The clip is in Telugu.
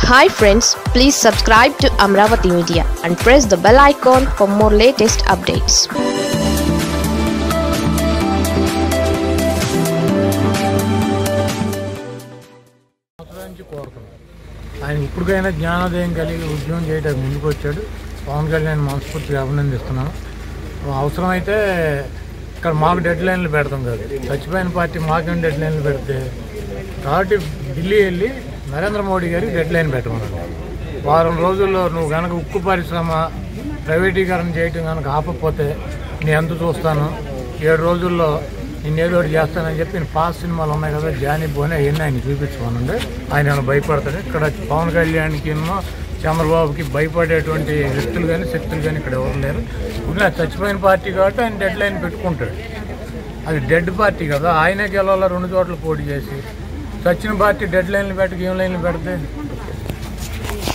hi friends please subscribe to Amaravati media and press the bell icon for more latest updates సంవత్సరాల నుంచి కోరుతున్నాం ఆయన ఇప్పటికైనా జ్ఞానోదయం కలిగి ఉద్యోగం చేయడానికి ముందుకు వచ్చాడు పవన్ కళ్యాణ్ మనస్ఫూర్తిగా అభినందిస్తున్నాను అవసరమైతే ఇక్కడ మాకు డెడ్ లైన్లు పెడతాం కాదు చచ్చిపోయిన పార్టీ మాకేం డెడ్ లైన్లు పెడితే కాబట్టి ఢిల్లీ వెళ్ళి నరేంద్ర మోడీ గారికి డెడ్ లైన్ పెట్టమన్నాడు వారం రోజుల్లో నువ్వు కనుక ఉక్కు పరిశ్రమ ప్రైవేటీకరణ చేయటం కనుక ఆపకపోతే నేను ఎంత చూస్తాను ఏడు రోజుల్లో నేను ఏదో ఒకటి చేస్తానని చెప్పి నేను పాస్ సినిమాలు ఉన్నాయి కదా జానీ బోనే అవన్నీ ఆయన చూపించమనండి ఆయన ఏమైనా భయపడతాడు ఇక్కడ పవన్ కళ్యాణ్కి చంద్రబాబుకి భయపడేటువంటి వ్యక్తులు కానీ శక్తులు కానీ ఇక్కడ ఎవరు లేరు ఇంకా చచ్చిపోయిన పార్టీ కాబట్టి ఆయన డెడ్ లైన్ పెట్టుకుంటాడు అది డెడ్ పార్టీ కదా ఆయనే గెలవాల రెండు చోట్ల పోటీ చేసి చచ్చిన పార్టీ డెడ్ లైన్లు పెట్టక ఏం లైన్లు పెడితే